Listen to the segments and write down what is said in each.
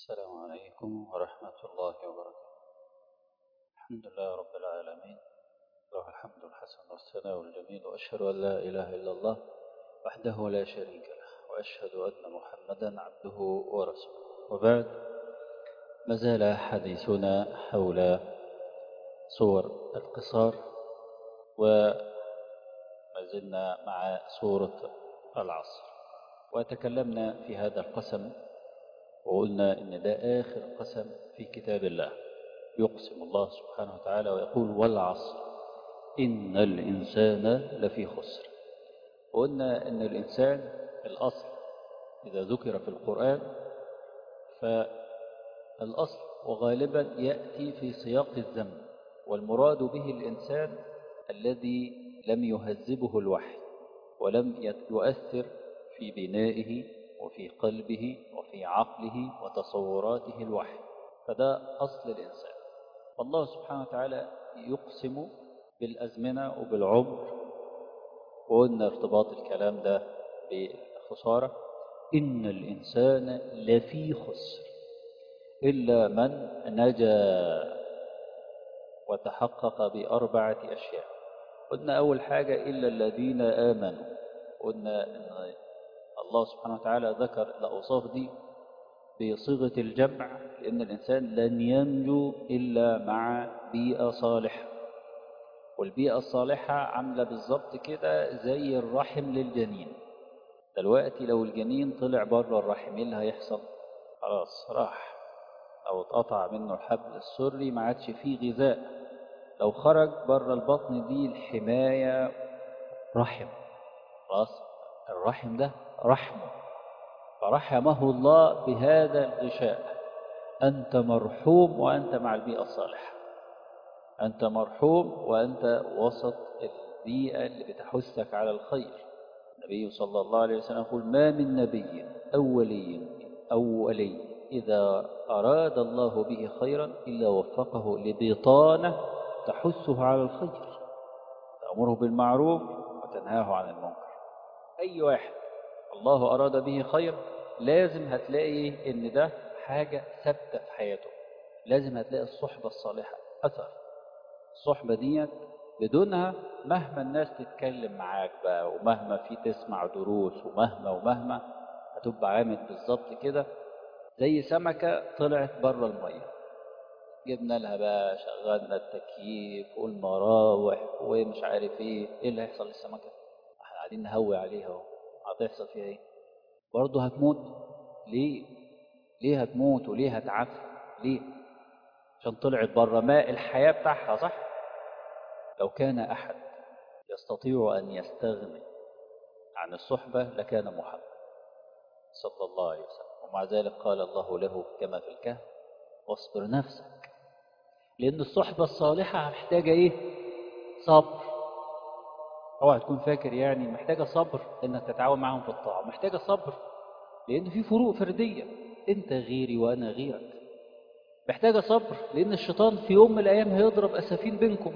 السلام عليكم ورحمة الله وبركاته الحمد لله رب العالمين له الحمد الحسن والثناء الجميل وأشهد أن لا إله إلا الله وحده لا شريك له وأشهد أن محمدا عبده ورسوله وبعد ما زال حديثنا حول صور القصار وما زلنا مع سورة العصر وتكلمنا في هذا القسم وقلنا إن ده آخر قسم في كتاب الله يقسم الله سبحانه وتعالى ويقول والعصر إن الإنسان لفي خسر وقلنا إن الإنسان الأصل إذا ذكر في القرآن فالأصل وغالبا يأتي في سياق الذنب والمراد به الإنسان الذي لم يهذبه الوحي ولم يؤثر في بنائه وفي قلبه وفي عقله وتصوراته الوحي فده أصل الإنسان والله سبحانه وتعالى يقسم بالأزمنة وبالعمر وقلنا ارتباط الكلام ده بالخسارة إن الإنسان لفي خسر إلا من نجا وتحقق بأربعة أشياء قلنا أول حاجة إلا الذين آمنوا قلنا إن الله سبحانه وتعالى ذكر الأوصاف دي بصيغة الجمع لأن الإنسان لن ينجو إلا مع بيئة صالحة والبيئة الصالحة عاملة بالظبط كده زي الرحم للجنين دلوقتي لو الجنين طلع بره الرحم ايه اللي هيحصل خلاص راح أو اتقطع منه الحبل السري ما عادش فيه غذاء لو خرج بره البطن دي الحماية رحم خلاص الرحم ده رحمه فرحمه الله بهذا الغشاء أنت مرحوم وأنت مع البيئة الصالحة أنت مرحوم وأنت وسط البيئة اللي بتحثك على الخير النبي صلى الله عليه وسلم يقول ما من نبي أولي أولي إذا أراد الله به خيرا إلا وفقه لبطانة تحثه على الخير تأمره بالمعروف وتنهاه عن المنكر أي واحد الله أراد به خير لازم هتلاقي إن ده حاجة ثابتة في حياته لازم هتلاقي الصحبة الصالحة أثر الصحبة ديت بدونها مهما الناس تتكلم معاك بقى ومهما في تسمع دروس ومهما ومهما هتبقى عامل بالظبط كده زي سمكة طلعت بره المية جبنا لها بقى شغلنا التكييف والمراوح ومش عارف ايه ايه اللي هيحصل للسمكة احنا قاعدين نهوي عليها اهو هتحصل فيها ايه برضه هتموت ليه ليه هتموت وليه هتعفى ليه عشان طلعت بره ماء الحياة بتاعها صح لو كان أحد يستطيع أن يستغني عن الصحبة لكان محمد صلى الله عليه وسلم ومع ذلك قال الله له كما في الكهف واصبر نفسك لأن الصحبة الصالحة محتاجة إيه صبر اوعى تكون فاكر يعني محتاجة صبر انك تتعاون معهم في الطاعة محتاجة صبر لان في فروق فردية انت غيري وانا غيرك محتاجة صبر لان الشيطان في يوم من الايام هيضرب اسافين بينكم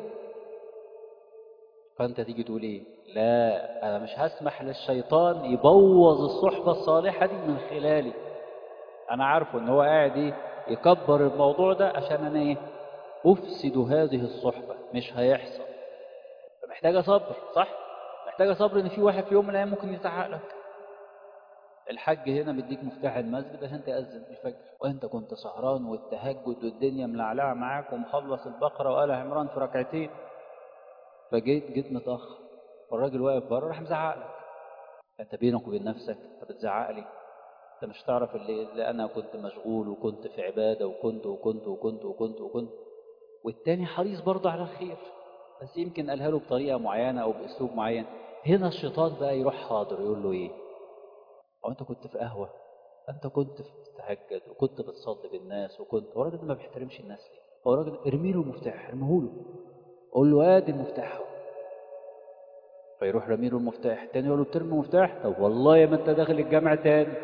فانت تيجي تقول ايه لا انا مش هسمح للشيطان يبوظ الصحبة الصالحة دي من خلالي انا عارفه ان هو قاعد ايه يكبر الموضوع ده عشان انا ايه افسد هذه الصحبة مش هيحصل محتاجة صبر صح؟ محتاجة صبر إن في واحد في يوم من الأيام ممكن يزعق لك الحج هنا مديك مفتاح المسجد عشان تأذن الفجر وأنت كنت سهران والتهجد والدنيا ملعلعة معاك ومخلص البقرة وآل عمران في ركعتين فجيت جيت متأخر والراجل واقف بره راح مزعق لك أنت بينك وبين نفسك بتزعق لي أنت مش تعرف اللي, اللي أنا كنت مشغول وكنت في عبادة وكنت وكنت وكنت وكنت وكنت والتاني حريص برضه على الخير بس يمكن قالها له بطريقة معينة أو بأسلوب معين هنا الشيطان بقى يروح حاضر يقول له إيه هو أنت كنت في قهوة أنت كنت بتتهجد وكنت بتصلي بالناس وكنت هو الراجل ما بيحترمش الناس ليه هو الراجل ارمي له المفتاح ارميه له قول له ادي المفتاح هو فيروح رمي له المفتاح تاني يقول له بترمي المفتاح طب والله ما انت داخل الجامع تاني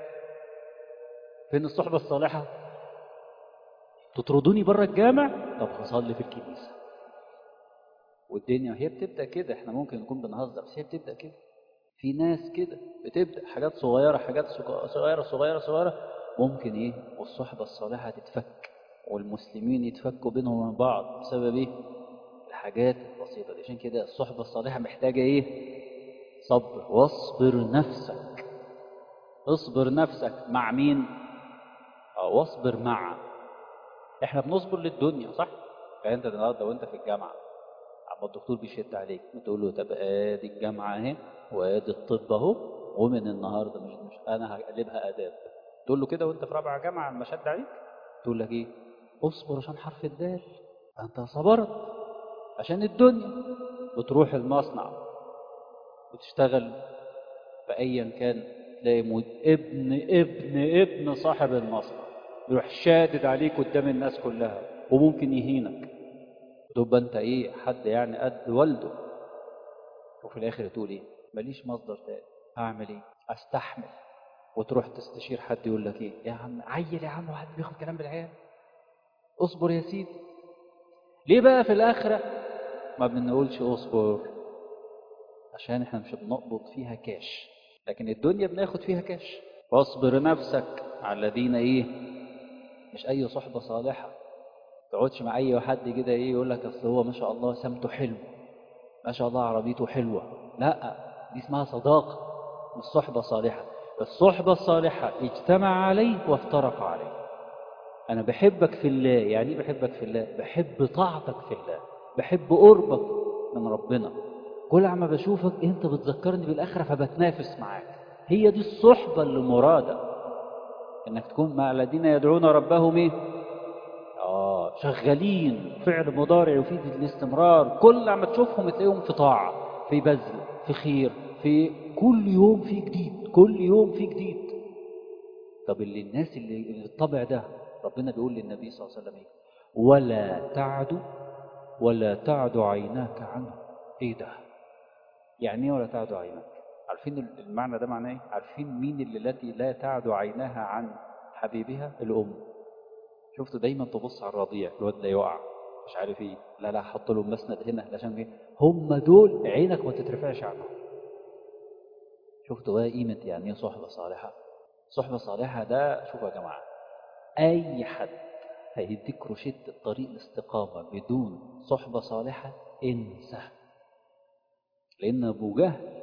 فين الصحبة الصالحة تطردوني بره الجامع طب هصلي في الكنيسة والدنيا هي بتبدأ كده احنا ممكن نكون بنهزر بس هي بتبدأ كده في ناس كده بتبدأ حاجات صغيرة حاجات صغيرة صغيرة صغيرة ممكن ايه والصحبة الصالحة تتفك والمسلمين يتفكوا بينهم وبين بعض بسبب ايه الحاجات البسيطة دي عشان كده الصحبة الصالحة محتاجة ايه صبر واصبر نفسك اصبر نفسك مع مين اه واصبر مع احنا بنصبر للدنيا صح يعني انت النهارده وانت في الجامعه اما الدكتور بيشد عليك بتقول له طب ادي الجامعه اهي وادي الطب اهو ومن النهارده مش مش انا هقلبها اداب تقول له كده وانت في رابعه جامعه لما شد عليك تقول لك ايه اصبر عشان حرف الدال انت صبرت عشان الدنيا بتروح المصنع وتشتغل فايا كان تلاقي ابن ابن ابن صاحب المصنع يروح شادد عليك قدام الناس كلها وممكن يهينك تبقى انت ايه حد يعني قد والده وفي الاخر تقول ايه ماليش مصدر تاني هعمل ايه استحمل وتروح تستشير حد يقول لك ايه يا عم عيل يا عم وحد بياخد كلام بالعيال اصبر يا سيدي ليه بقى في الاخره ما بنقولش اصبر عشان احنا مش بنقبض فيها كاش لكن الدنيا بناخد فيها كاش واصبر نفسك على الذين ايه مش اي صحبه صالحه تقعدش مع اي حد كده ايه يقول لك اصل هو ما شاء الله سمته حلو ما شاء الله عربيته حلوه لا دي اسمها صداقه مش صحبه صالحه الصحبه الصالحه اجتمع عليه وافترق عليه انا بحبك في الله يعني ايه بحبك في الله بحب طاعتك في الله بحب قربك من ربنا كل عما بشوفك انت بتذكرني بالاخره فبتنافس معاك هي دي الصحبه اللي مراده انك تكون مع الذين يدعون ربهم ايه اه شغالين فعل مضارع يفيد الاستمرار كل عما تشوفهم تلاقيهم في طاعه في بذل في خير في كل يوم في جديد كل يوم في جديد طب اللي الناس اللي اللي الطبع ده ربنا بيقول للنبي صلى الله عليه وسلم ايه ولا تعد ولا تعد عيناك عنه ايه ده يعني ايه ولا تعد عيناك عارفين المعنى ده معناه ايه عارفين مين اللي التي لا تعد عيناها عن حبيبها الام شفتوا دايما تبص على الرضيع الواد لا يقع مش عارف ايه لا لا حط له مسند هنا عشان ايه هم دول عينك ما تترفعش عنهم شفتوا بقى قيمه يعني ايه صحبه صالحه صحبه صالحه ده شوفوا يا جماعه اي حد هيديك روشته طريق الاستقامه بدون صحبه صالحه انسى لان ابو جهل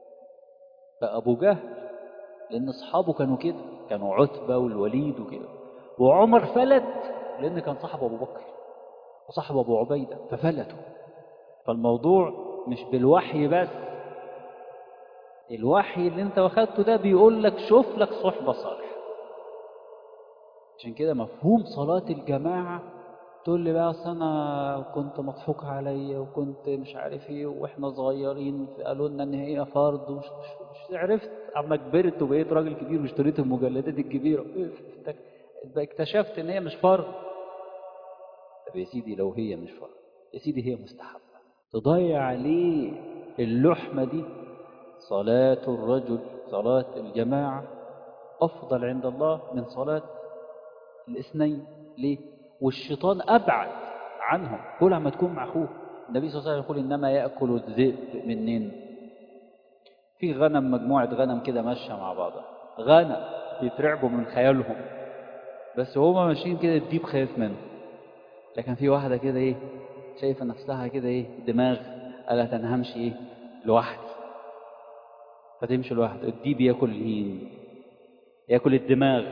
بقى ابو جهل لان اصحابه كانوا كده كانوا عتبه والوليد وكده وعمر فلت لان كان صاحب ابو بكر وصاحب ابو عبيده ففلتوا فالموضوع مش بالوحي بس الوحي اللي انت واخدته ده بيقول لك شوف لك صحبه صالحه عشان كده مفهوم صلاه الجماعه تقول لي بقى اصل انا كنت مضحوك عليا وكنت مش عارف ايه واحنا صغيرين قالوا لنا ان هي فرض ومش مش, مش عرفت اما كبرت وبقيت راجل كبير واشتريت المجلدات الكبيره اكتشفت ان هي مش فرض طب يا سيدي لو هي مش فرض يا سيدي هي مستحبه تضيع عليه اللحمه دي صلاه الرجل صلاه الجماعه افضل عند الله من صلاه الاثنين ليه والشيطان ابعد عنهم كل ما تكون مع اخوه النبي صلى الله عليه وسلم يقول انما ياكل الذئب منين في غنم مجموعه غنم كده ماشيه مع بعضها غنم بيترعبوا من خيالهم بس هما ماشيين كده الديب خايف منه لكن في واحده كده ايه شايفه نفسها كده ايه دماغ قالت انا همشي ايه لوحدي فتمشي لوحده الديب ياكل الهين ياكل الدماغ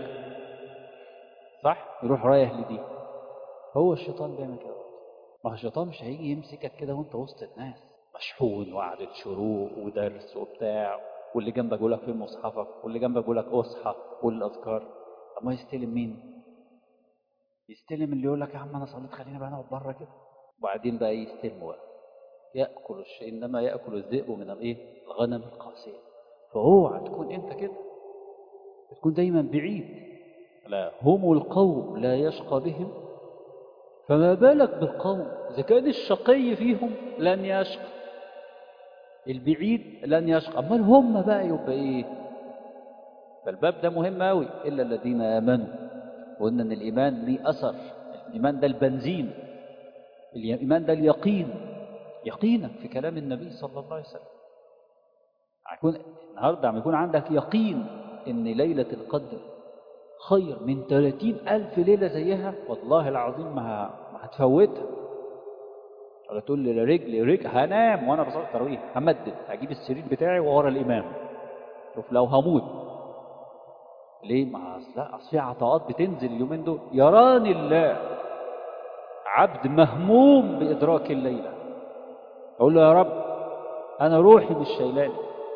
صح يروح رايح لدي هو الشيطان بيعمل كده ما هو الشيطان مش هيجي يمسكك كده وانت وسط الناس مشحون وقعدة شروق ودرس وبتاع واللي جنبك يقول لك فين مصحفك واللي جنبك يقول لك اصحى قول الاذكار طب ما يستلم مين؟ يستلم اللي يقول لك يا عم انا صليت خلينا بقى نقعد بره كده وبعدين بقى يستلموا بقى ياكل الشيء انما ياكل الذئب من الايه؟ الغنم القاسيه فاوعى تكون انت كده تكون دايما بعيد لا هم القوم لا يشقى بهم فما بالك بالقوم إذا كان الشقي فيهم لن يشقى البعيد لن يشقى أمال هم بقى يبقى إيه فالباب ده مهم أوي إلا الذين آمنوا وقلنا إن الإيمان ليه أثر الإيمان ده البنزين الإيمان ده اليقين يقينك في كلام النبي صلى الله عليه وسلم هيكون النهارده عم يكون عندك يقين إن ليلة القدر خير من 30 ألف ليلة زيها والله العظيم ما ما هتفوتها ولا تقول لي رجلي رجل هنام وانا بصلي التراويح همدد هجيب السرير بتاعي وورا الامام شوف لو هموت ليه ما أصل- لا اصل في عطاءات بتنزل اليومين دول يراني الله عبد مهموم بادراك الليله اقول له يا رب انا روحي مش شايلاني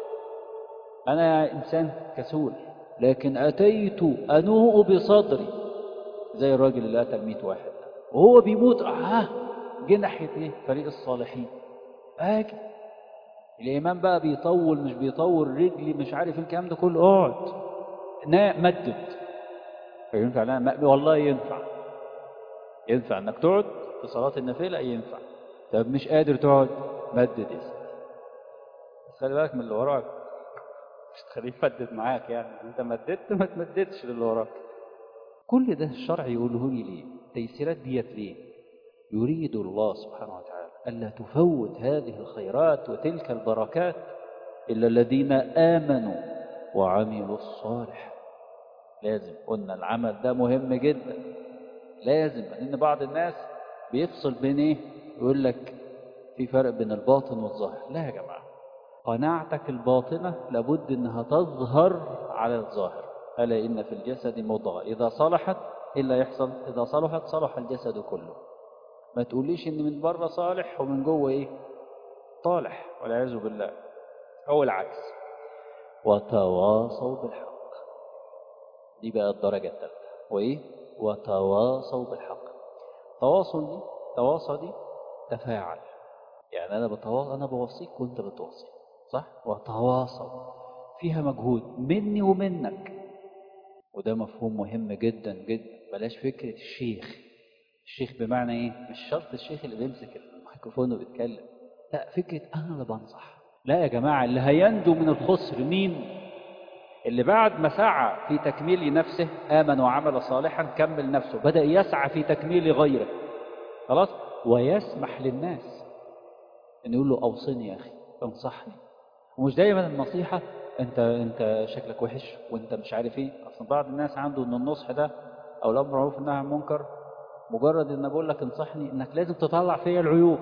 انا انسان كسول لكن اتيت انوء بصدري زي الراجل اللي قتل 100 واحد ده. وهو بيموت راح ها جه ناحيه ايه فريق الصالحين اجي الامام بقى بيطول مش بيطول رجلي مش عارف إيه الكلام ده كله اقعد نا مدد فينفع لا ما- والله ينفع ينفع انك تقعد في صلاه النافله ينفع طب مش قادر تقعد مدد يا سيدي بس خلي بالك من اللي وراك مش تخليه يمدد معاك يعني انت مددت ما تمددش للي وراك كل ده الشرع يقوله لي ليه التيسيرات ديت ليه يريد الله سبحانه وتعالى ألا تفوت هذه الخيرات وتلك البركات إلا الذين آمنوا وعملوا الصالح لازم قلنا العمل ده مهم جدا لازم لأن بعض الناس بيفصل بين إيه يقول لك في فرق بين الباطن والظاهر لا يا جماعة قناعتك الباطنة لابد أنها تظهر على الظاهر ألا إن في الجسد مضغة إذا صلحت إيه اللي يحصل إذا صلحت صلح الجسد كله ما تقوليش إن من بره صالح ومن جوه إيه طالح والعياذ بالله أو العكس وتواصوا بالحق دي بقى الدرجة الثالثة وإيه وتواصوا بالحق تواصل دي تواصل دي تفاعل يعني أنا بتواصل أنا بوصيك وأنت بتوصي صح وتواصل فيها مجهود مني ومنك وده مفهوم مهم جدا جدا بلاش فكرة الشيخ الشيخ بمعنى ايه مش شرط الشيخ اللي بيمسك الميكروفون وبيتكلم لا فكرة انا اللي بنصح لا يا جماعة اللي هينجو من الخسر مين اللي بعد ما سعى في تكميل نفسه آمن وعمل صالحا كمل نفسه بدأ يسعى في تكميل غيره خلاص ويسمح للناس ان يقول له اوصني يا اخي انصحني ومش دايما النصيحة انت انت شكلك وحش وانت مش عارف ايه اصلا بعض الناس عنده ان النصح ده او الامر معروف والنهي عن المنكر مجرد ان بقول لك انصحني انك لازم تطلع فيا العيوب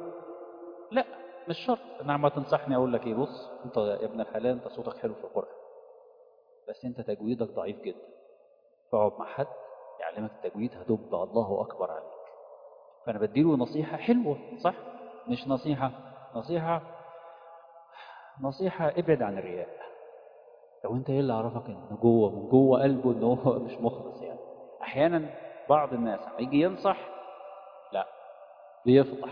لا مش شرط انا عم تنصحني اقول لك ايه بص انت يا ابن الحلال انت صوتك حلو في القران بس انت تجويدك ضعيف جدا فاقعد مع حد يعلمك التجويد هتب الله اكبر عليك فانا بديله نصيحه حلوه صح مش نصيحه نصيحه نصيحه ابعد عن الرياء لو انت ايه اللي عرفك ان جوه من جوه قلبه ان هو مش مخلص يعني احيانا بعض الناس يجي ينصح لا بيفضح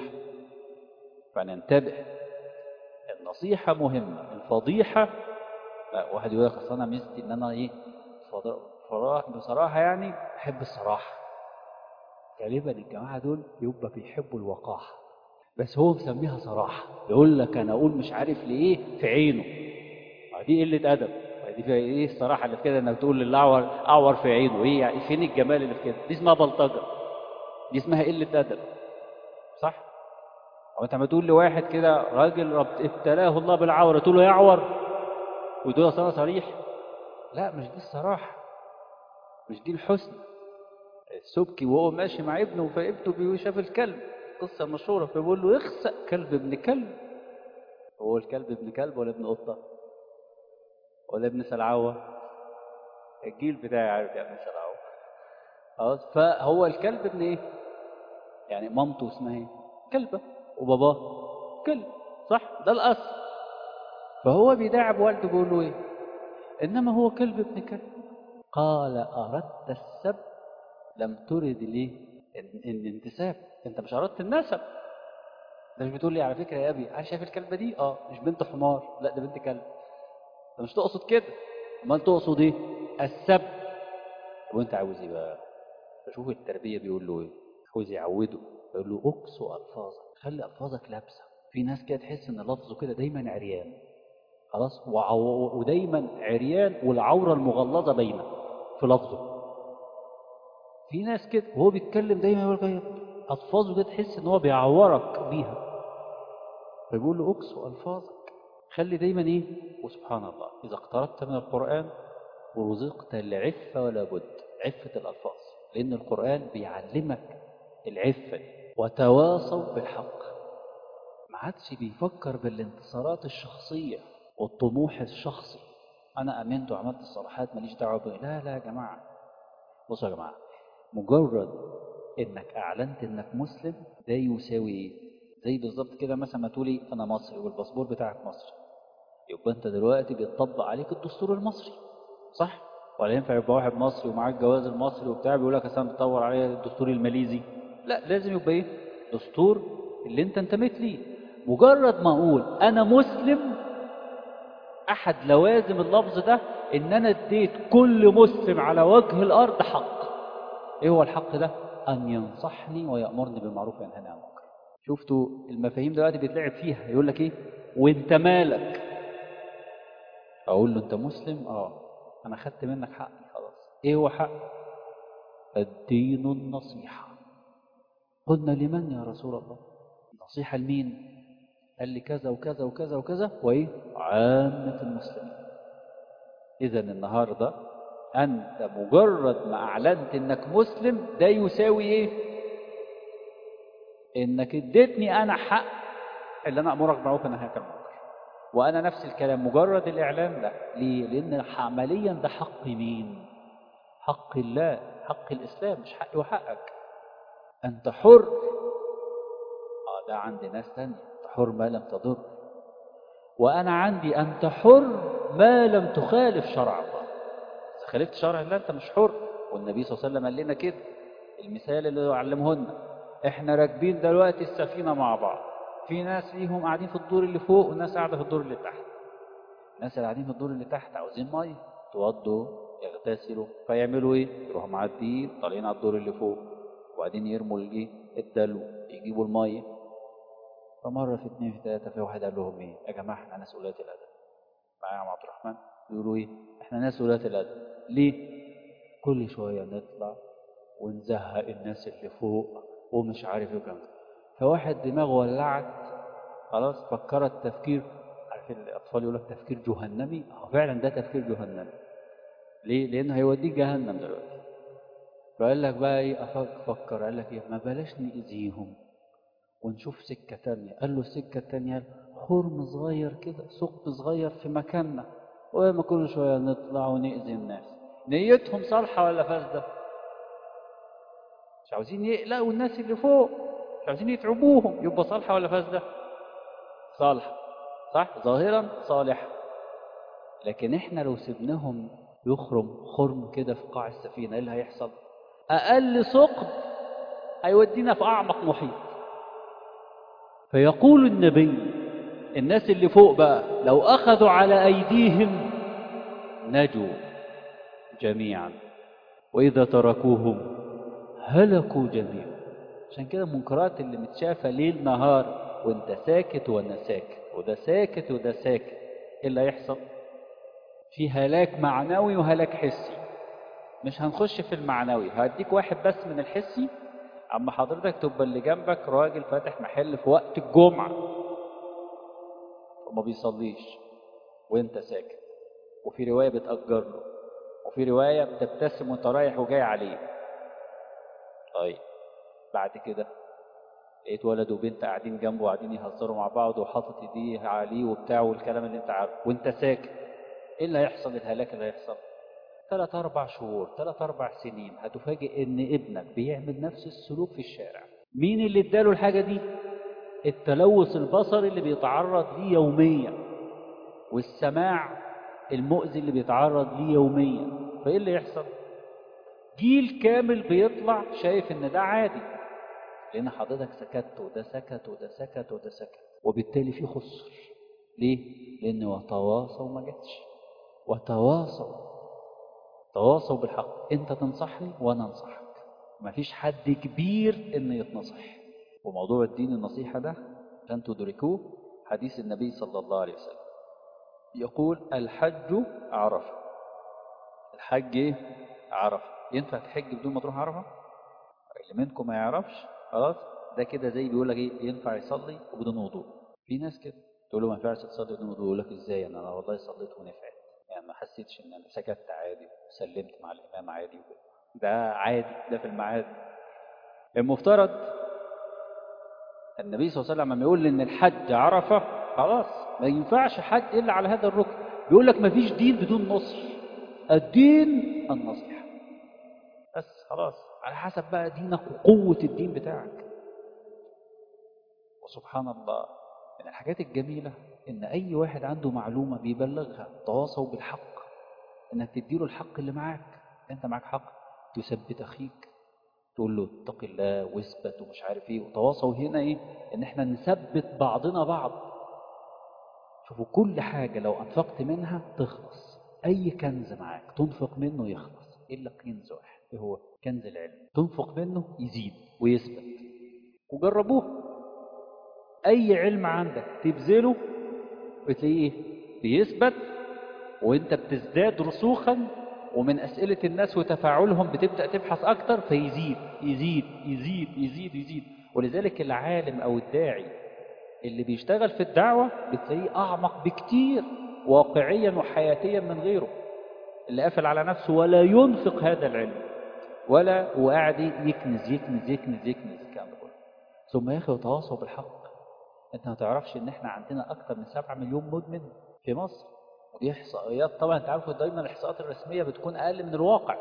فننتبه النصيحة مهمة الفضيحة لا واحد يقول لك اصل انا ميزتي ان انا ايه فراح بصراحة يعني بحب الصراحة غالبا الجماعة دول يبقى بيحبوا الوقاحة بس هو مسميها صراحة يقول لك انا اقول مش عارف ليه في عينه دي قلة ادب دي فيها ايه الصراحة اللي في كده انك تقول للاعور اعور في عينه ايه يعني فين الجمال اللي في كده دي اسمها بلطجة دي اسمها قلة ادب صح او انت ما تقول لواحد كده راجل رب ابتلاه الله بالعوره تقول له يعور وتقول له صريح لا مش دي الصراحه مش دي الحسن السبكي وهو ماشي مع ابنه فابنه شاف الكلب قصه مشهوره فبيقول له اخسأ كلب ابن كلب هو الكلب ابن كلب ولا ابن قطه ولا ابن سلعوه الجيل بتاعي عارف يا ابن سلعوه خلاص فهو الكلب ابن ايه يعني مامته اسمها ايه كلبه وباباه كلب صح ده الاصل فهو بيداعب والده بيقول له ايه انما هو كلب ابن كلب قال اردت السب لم ترد ليه الانتساب انت مش اردت النسب ده مش بتقول لي على فكره يا ابي انا شايف الكلبه دي اه مش بنت حمار لا ده بنت كلب انت مش تقصد كده امال تقصد ايه السب وانت عاوز ايه بقى شوف التربيه بيقول له ايه عاوز يعوده يقول له اكسو الفاظك خلي الفاظك لابسه في ناس كده تحس ان لفظه كده دايما عريان خلاص وعو... ودايما عريان والعوره المغلظه باينه في لفظه في ناس كده وهو بيتكلم دايما يقول لك الفاظه كده تحس ان هو بيعورك بيها فيقول له اكسو الفاظك خلي دايما ايه وسبحان الله اذا اقتربت من القران ورزقت العفة ولا بد عفة الألفاظ لأن القرآن بيعلمك العفة دي. وتواصوا بالحق ما عادش بيفكر بالانتصارات الشخصية والطموح الشخصي أنا أمنت وعملت الصلاحات ماليش دعوة بيه لا لا يا جماعة بصوا يا جماعة مجرد إنك أعلنت إنك مسلم ده يساوي إيه؟ زي بالظبط كده مثلا ما تقولي أنا مصري والباسبور بتاعك مصري يبقى أنت دلوقتي بيطبق عليك الدستور المصري صح؟ ولا ينفع يبقى واحد مصري ومعاه الجواز المصري وبتاع بيقول لك أصل أنا بتطور عليه الدستور الماليزي لا لازم يبقى إيه؟ دستور اللي أنت انتميت ليه مجرد ما أقول أنا مسلم أحد لوازم اللفظ ده إن أنا اديت كل مسلم على وجه الأرض حق إيه هو الحق ده؟ أن ينصحني ويأمرني بالمعروف وينهاني عن المنكر شفتوا المفاهيم دلوقتي بيتلعب فيها يقول لك إيه؟ وأنت مالك؟ أقول له أنت مسلم؟ آه أنا خدت منك حقي خلاص إيه هو حق؟ الدين النصيحة قلنا لمن يا رسول الله؟ نصيحة لمين؟ قال لي كذا وكذا وكذا وكذا وإيه؟ عامة المسلمين إذا النهاردة أنت مجرد ما أعلنت إنك مسلم ده يساوي إيه؟ إنك اديتني أنا حق اللي أنا أمرك بالمعروف ونهاك عن المنكر وأنا نفس الكلام مجرد الإعلان لا ليه؟ لأن عمليا ده حق مين؟ حق الله حق الإسلام مش حقي وحقك أنت حر آه ده عند ناس تانية أنت حر ما لم تضر وأنا عندي أنت حر ما لم تخالف شرع الله إذا خالفت شرع الله أنت مش حر والنبي صلى الله عليه وسلم قال لنا كده المثال اللي يعلمه لنا إحنا راكبين دلوقتي السفينة مع بعض في ناس ليهم قاعدين في الدور اللي فوق وناس قاعدة في الدور اللي تحت الناس اللي قاعدين في الدور اللي تحت عاوزين مية توضوا يغتسلوا فيعملوا ايه؟ يروحوا معديين طالعين على الدور اللي فوق وبعدين يرموا الايه؟ الدلو يجيبوا المية فمرة في اثنين في ثلاثة في واحد قال لهم ايه؟ يا جماعة احنا ناس ولاة الأدب معايا يا عم عبد الرحمن يقولوا ايه؟ احنا ناس ولاة الأدب ليه؟ كل شوية نطلع ونزهق الناس اللي فوق ومش عارف ايه وكلام ده. فواحد دماغه ولعت خلاص فكرت تفكير عارف الأطفال يقول لك تفكير جهنمي هو فعلا ده تفكير جهنمي ليه؟ لأنه هيوديك جهنم دلوقتي فقال لك بقى ايه أفكر قال لك ايه ما بلاش نأذيهم ونشوف سكة تانية قال له السكة التانية خرم صغير كده ثقب صغير في مكاننا وما كل شوية نطلع ونأذي الناس نيتهم صالحة ولا فاسدة مش عاوزين يقلقوا الناس اللي فوق مش عاوزين يتعبوهم يبقى صالحة ولا فاسدة صالحة صح ظاهرا صالحة لكن احنا لو سبناهم يخرم خرم كده في قاع السفينة ايه اللي هيحصل أقل ثقب هيودينا في أعمق محيط فيقول النبي الناس اللي فوق بقى لو أخذوا على أيديهم نجوا جميعا وإذا تركوهم هلكوا جميعا عشان كده المنكرات اللي متشافة ليل نهار وانت ساكت وانا ساكت وده ساكت وده ساكت ايه اللي هيحصل في هلاك معنوي وهلاك حسي مش هنخش في المعنوي هديك واحد بس من الحسي اما حضرتك تبقى اللي جنبك راجل فاتح محل في وقت الجمعة وما بيصليش وانت ساكت وفي رواية بتأجر له وفي رواية بتبتسم وانت رايح وجاي عليه طيب بعد كده لقيت ولد وبنت قاعدين جنبه وقاعدين يهزروا مع بعض وحاطط ايديه عليه وبتاع والكلام اللي انت عارفه وانت ساكت ايه اللي هيحصل الهلاك اللي هيحصل ثلاث اربع شهور ثلاث اربع سنين هتفاجئ ان ابنك بيعمل نفس السلوك في الشارع مين اللي اداله الحاجه دي التلوث البصري اللي بيتعرض ليه يوميا والسماع المؤذي اللي بيتعرض ليه يوميا فايه اللي يحصل جيل كامل بيطلع شايف ان ده عادي لان حضرتك سكت وده سكت وده سكت وده سكت وبالتالي في خسر ليه لان وتواصوا ما جاتش وتواصوا تواصوا بالحق انت تنصحني وانا انصحك مفيش حد كبير انه يتنصح وموضوع الدين النصيحة ده عشان تدركوه حديث النبي صلى الله عليه وسلم يقول الحج عرفة الحج ايه عرفة ينفع تحج بدون ما تروح عرفة اللي منكم ما يعرفش خلاص ده كده زي بيقول لك ايه ينفع يصلي وبدون وضوء في ناس كده تقول له ما ينفعش تصلي بدون وضوء يقول لك ازاي انا والله صليت ونفعت يعني ما حسيتش ان انا سكت عادي وسلمت مع الامام عادي وكده ده عادي ده في المعاد المفترض النبي صلى الله عليه وسلم لما يقول ان الحج عرفه خلاص ما ينفعش حج الا على هذا الركن بيقول لك ما فيش دين بدون نصح الدين النصيحه بس خلاص على حسب بقى دينك وقوه الدين بتاعك وسبحان الله من الحاجات الجميله ان اي واحد عنده معلومه بيبلغها تواصوا بالحق انك تديله الحق اللي معاك انت معاك حق تثبت اخيك تقول له اتق الله واثبت ومش عارف ايه وتواصوا هنا ايه ان احنا نثبت بعضنا بعض شوفوا كل حاجة لو انفقت منها تخلص اي كنز معاك تنفق منه يخلص الا كنز واحد ايه هو كنز العلم تنفق منه يزيد ويثبت وجربوه اي علم عندك تبذله بتلاقيه ايه بيثبت وانت بتزداد رسوخا ومن أسئلة الناس وتفاعلهم بتبدأ تبحث أكتر فيزيد يزيد يزيد يزيد يزيد ولذلك العالم أو الداعي اللي بيشتغل في الدعوة بتلاقيه أعمق بكتير واقعيا وحياتيا من غيره اللي قافل على نفسه ولا ينفق هذا العلم ولا هو قاعد يكنز يكنز يكنز يكنز الكلام ده كله ثم يا أخي وتواصوا بالحق أنت ما تعرفش إن إحنا عندنا أكتر من 7 مليون مدمن في مصر ودي احصائيات طبعا انت عارفوا دايما الاحصاءات الرسميه بتكون اقل من الواقع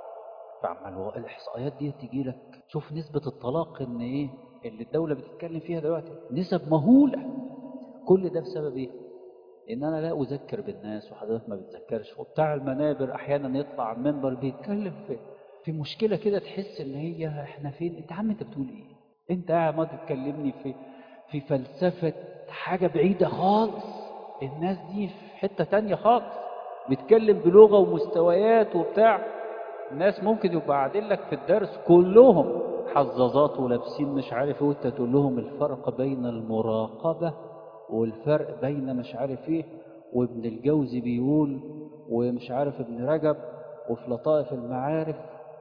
فعما الاحصائيات دي تيجي لك شوف نسبه الطلاق ان ايه اللي الدوله بتتكلم فيها دلوقتي نسب مهوله كل ده بسبب ايه ان انا لا اذكر بالناس وحضرتك ما بتذكرش وبتاع المنابر احيانا يطلع على المنبر بيتكلم في في مشكله كده تحس ان هي احنا فين انت عم انت بتقول ايه انت قاعد ما تتكلمني في في فلسفه حاجه بعيده خالص الناس دي في حتة تانية خالص بيتكلم بلغة ومستويات وبتاع الناس ممكن يبقى قاعدين لك في الدرس كلهم حظاظات ولابسين مش عارف ايه وانت تقول لهم الفرق بين المراقبة والفرق بين مش عارف ايه وابن الجوزي بيقول ومش عارف ابن رجب وفي لطائف المعارف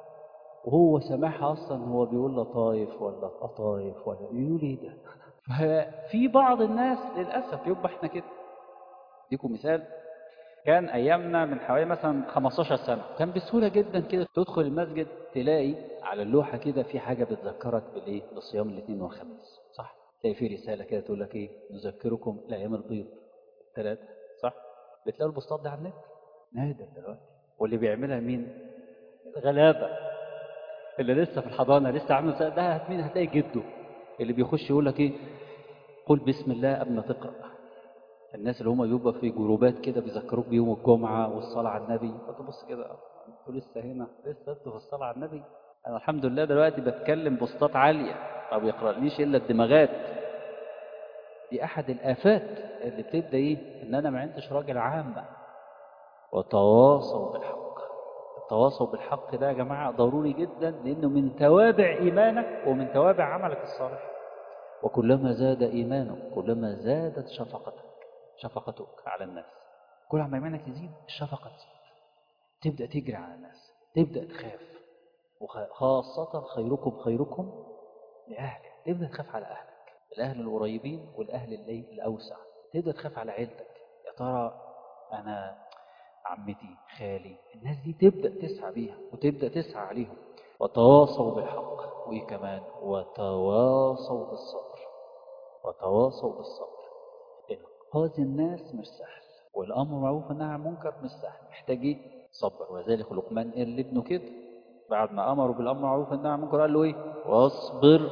وهو سامعها اصلا هو بيقول لطايف ولا قطايف ولا بيقول ايه ده ففي بعض الناس للاسف يبقى احنا كده اديكم مثال كان ايامنا من حوالي مثلا 15 سنه كان بسهوله جدا كده تدخل المسجد تلاقي على اللوحه كده في حاجه بتذكرك بالايه بصيام الاثنين والخميس صح تلاقي في رساله كده تقول لك ايه نذكركم الايام البيض الثلاثه صح بتلاقوا البوستات دي على النت نادر دلوقتي واللي بيعملها مين الغلابه اللي لسه في الحضانه لسه عامل ده مين هتلاقي جده اللي بيخش يقول لك ايه قل بسم الله قبل ما تقرا الناس اللي هم بيبقى في جروبات كده بيذكروك بيوم الجمعة والصلاة على النبي فتبص كده انتوا لسه هنا لسه انتوا في الصلاة على النبي أنا الحمد لله دلوقتي بتكلم بوستات عالية ما بيقرأليش إلا الدماغات دي أحد الآفات اللي بتبدأ إيه إن أنا ما عندش راجل عامة وتواصوا بالحق التواصل بالحق ده يا جماعة ضروري جدا لأنه من توابع إيمانك ومن توابع عملك الصالح وكلما زاد إيمانك كلما زادت شفقتك شفقتك على الناس كل ما إيمانك يزيد الشفقة تزيد تبدأ تجري على الناس تبدأ تخاف وخاصة خيركم خيركم لأهله تبدأ تخاف على أهلك الأهل القريبين والأهل اللي الأوسع تبدأ تخاف على عيلتك يا ترى أنا عمتي خالي الناس دي تبدأ تسعى بيها وتبدأ تسعى عليهم وتواصوا بالحق وإيه كمان وتواصوا بالصبر وتواصوا بالصبر إنقاذ الناس مش سهل والأمر معروف والنهي عن المنكر مش سهل محتاج إيه؟ صبر وذلك لقمان قال لابنه كده بعد ما أمره بالأمر معروف والنهي عن المنكر قال له إيه؟ واصبر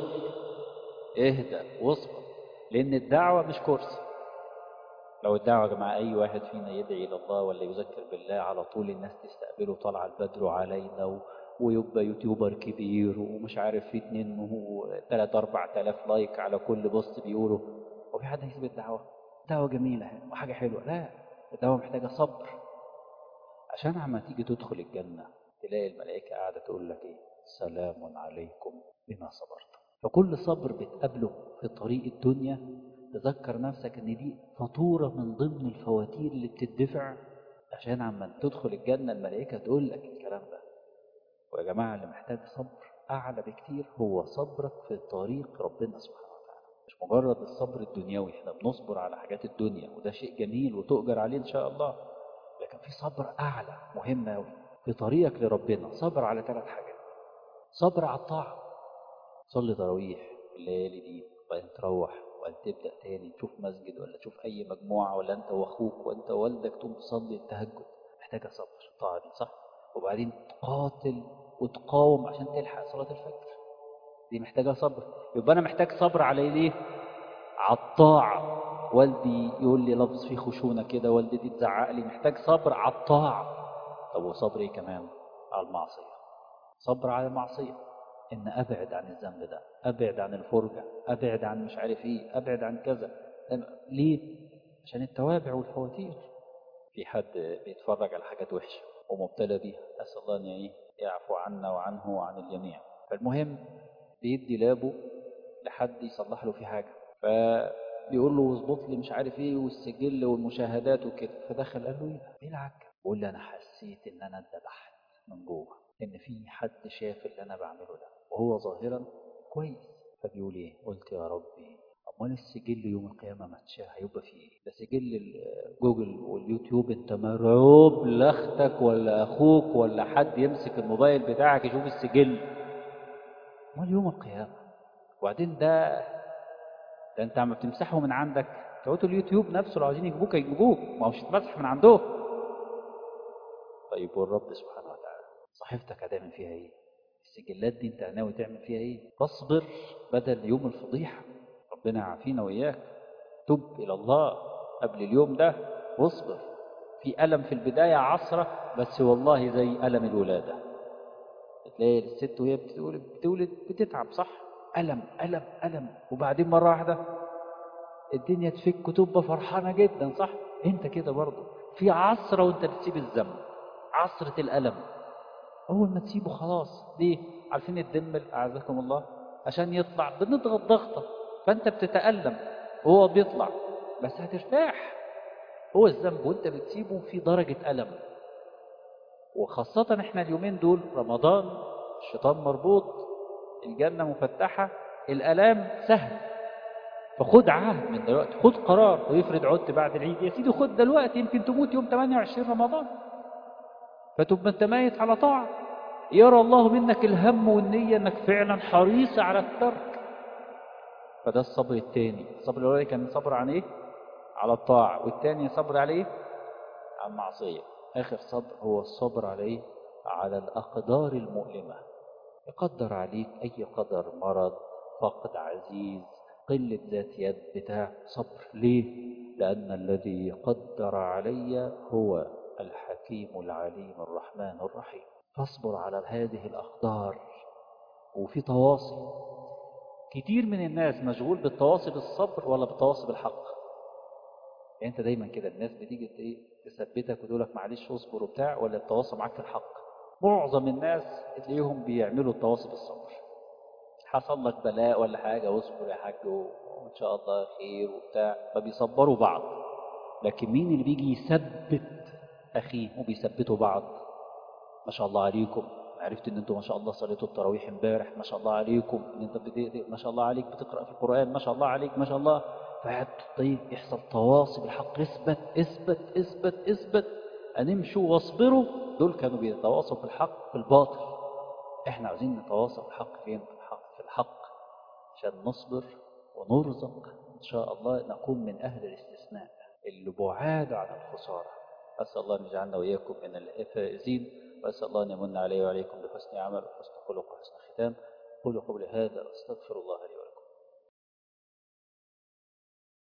اهدى واصبر لأن الدعوة مش كرسي لو الدعوة يا جماعة أي واحد فينا يدعي إلى الله ولا يذكر بالله على طول الناس تستقبله طلع البدر علينا و... ويبقى يوتيوبر كبير ومش عارف في اتنين وثلاث أربع تلاف لايك على كل بوست بيقوله وفي حد هيسيب الدعوة دعوة جميلة وحاجة حلوة لا الدعوة محتاجة صبر عشان عما تيجي تدخل الجنة تلاقي الملائكة قاعدة تقول لك إيه سلام عليكم بما صبرتم فكل صبر بتقابله في طريق الدنيا تذكر نفسك ان دي فاتورة من ضمن الفواتير اللي بتدفع عشان عما تدخل الجنة الملائكة تقول لك الكلام ده ويا جماعة اللي محتاج صبر أعلى بكتير هو صبرك في طريق ربنا سبحانه وتعالى مش مجرد الصبر الدنيوي احنا بنصبر على حاجات الدنيا وده شيء جميل وتؤجر عليه إن شاء الله لكن في صبر أعلى مهم أوي في طريقك لربنا صبر على ثلاث حاجات صبر على الطاعة صلي تراويح الليالي دي وبعدين تروح وبعدين تبدأ تاني تشوف مسجد ولا تشوف أي مجموعة ولا أنت وأخوك وأنت ووالدك تقوم تصلي التهجد محتاجة صبر الطاعة دي صح وبعدين تقاتل وتقاوم عشان تلحق صلاة الفجر دي محتاجة صبر يبقى أنا محتاج صبر على ليه على الطاعة والدي يقول لي لفظ فيه خشونة كده والدتي تزعق لي محتاج صبر على الطاعة طب وصبر ايه كمان على المعصية صبر على المعصية ان ابعد عن الذنب ده ابعد عن الفرجة ابعد عن مش عارف ايه ابعد عن كذا ليه عشان التوابع والفواتير في حد بيتفرج على حاجات وحشة ومبتلى بيها اسال الله ان ايه يعفو عنا وعنه وعن الجميع فالمهم بيدي لابه لحد يصلح له في حاجة فبيقول له اظبط لي مش عارف ايه والسجل والمشاهدات وكده فدخل قال له ايه ده؟ ايه العك بيقول لي انا حسيت ان انا اتذبحت من جوه ان في حد شاف اللي انا بعمله ده وهو ظاهرا كويس فبيقول ايه قلت يا ربي امال السجل يوم القيامه ما تشاء هيبقى فيه ايه ده سجل ال- جوجل واليوتيوب انت مرعوب لاختك ولا اخوك ولا حد يمسك الموبايل بتاعك يشوف السجل امال يوم القيامه وبعدين ده ده انت عم بتمسحه من عندك بتوع اليوتيوب نفسه لو عايزين يجيبوك يجيبوك ما هو مش هتمسح من عندهم طيب والرب سبحانه وتعالى صحيفتك هتعمل فيها ايه السجلات دي انت ناوي تعمل فيها ايه فاصبر بدل يوم الفضيحه ربنا يعافينا واياك تب الى الله قبل اليوم ده واصبر في الم في البدايه عصره بس والله زي الم الولاده تلاقي الست وهي بتولد بتولد بتتعب صح الم الم الم وبعدين مره واحده الدنيا تفك وتبقى فرحانه جدا صح انت كده برضه في عصره وانت بتسيب الذنب عصره الالم اول ما تسيبه خلاص ليه عارفين الدم اعزكم الله عشان يطلع بنضغط ضغطه فانت بتتالم وهو بيطلع بس هترتاح هو الذنب وانت بتسيبه في درجه الم وخاصه احنا اليومين دول رمضان الشيطان مربوط الجنه مفتحه الالام سهل فخد عهد من دلوقتي خد قرار ويفرض عدت بعد العيد يا سيدي خد دلوقتي يمكن تموت يوم 28 رمضان فتبقى انت ميت على طاعة يرى الله منك الهم والنية انك فعلا حريص على الترك فده الصبر الثاني الصبر الاولاني كان صبر عن ايه على الطاعة والثاني صبر على ايه على المعصية اخر صبر هو الصبر على ايه على الاقدار المؤلمة يقدر عليك اي قدر مرض فقد عزيز قلة ذات يد بتاع صبر ليه لأن الذي قدر علي هو الحكيم العليم الرحمن الرحيم فاصبر على هذه الأقدار وفي تواصي كتير من الناس مشغول بالتواصي بالصبر ولا بالتواصي بالحق يعني انت دايما كده الناس بتيجي ايه تثبتك وتقول لك معلش اصبر وبتاع ولا التواصي معاك في الحق معظم الناس تلاقيهم بيعملوا التواصي بالصبر حصل لك بلاء ولا حاجة واصبر يا حاج وإن شاء الله خير وبتاع فبيصبروا بعض لكن مين اللي بيجي يثبت أخيه وبيثبتوا بعض ما شاء الله عليكم عرفت ان انتوا ما شاء الله صليتوا التراويح امبارح ما شاء الله عليكم ان انت بت... ما شاء الله عليك بتقرا في القران ما شاء الله عليك ما شاء الله فقعد طيب يحصل تواصي بالحق اثبت اثبت اثبت اثبت ان امشوا واصبروا دول كانوا بيتواصوا في الحق في الباطل احنا عاوزين نتواصى في الحق فين في الحق في الحق عشان نصبر ونرزق ان شاء الله نكون من اهل الاستثناء اللي بعاد عن الخساره اسال الله ان يجعلنا واياكم من الفائزين واسال الله ان يمن علي وعليكم بحسن عمل وحسن خلق وحسن ختام قولوا قولي هذا واستغفر الله لي